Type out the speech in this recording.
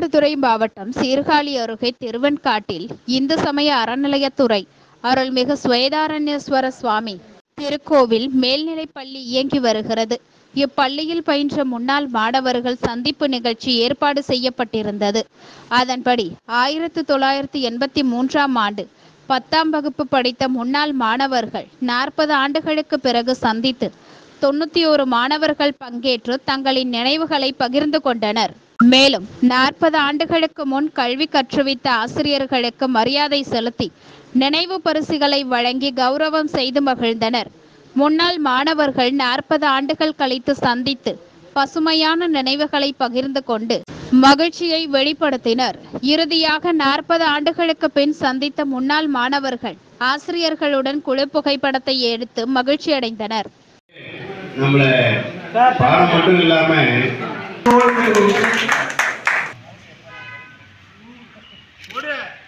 மயிலாடுதுறை மாவட்டம் சீர்காழி அருகே திருவெண்காட்டில் இந்து சமய அறநிலையத்துறை அருள்மிகு ஸ்வேதாரண்யேஸ்வர சுவாமி திருக்கோவில் மேல்நிலைப் பள்ளி இயங்கி வருகிறது இப்பள்ளியில் பயின்ற முன்னாள் மாணவர்கள் சந்திப்பு நிகழ்ச்சி ஏற்பாடு செய்யப்பட்டிருந்தது அதன்படி ஆயிரத்து தொள்ளாயிரத்து எண்பத்தி மூன்றாம் ஆண்டு பத்தாம் வகுப்பு படித்த முன்னாள் மாணவர்கள் நாற்பது ஆண்டுகளுக்கு பிறகு சந்தித்து தொண்ணூத்தி ஒரு மாணவர்கள் பங்கேற்று தங்களின் நினைவுகளை பகிர்ந்து கொண்டனர் மேலும் நாற்பது ஆண்டுகளுக்கு முன் கல்வி கற்றுவித்த ஆசிரியர்களுக்கு மரியாதை செலுத்தி நினைவு பரிசுகளை வழங்கி கௌரவம் செய்து மகிழ்ந்தனர் முன்னாள் மாணவர்கள் நாற்பது ஆண்டுகள் கழித்து சந்தித்து பசுமையான நினைவுகளை பகிர்ந்து கொண்டு மகிழ்ச்சியை வெளிப்படுத்தினர் இறுதியாக நாற்பது ஆண்டுகளுக்கு பின் சந்தித்த முன்னாள் மாணவர்கள் ஆசிரியர்களுடன் குழு புகைப்படத்தை எடுத்து மகிழ்ச்சியடைந்தனர் நம்மள பாடம் மட்டும் இல்லாம ஒரு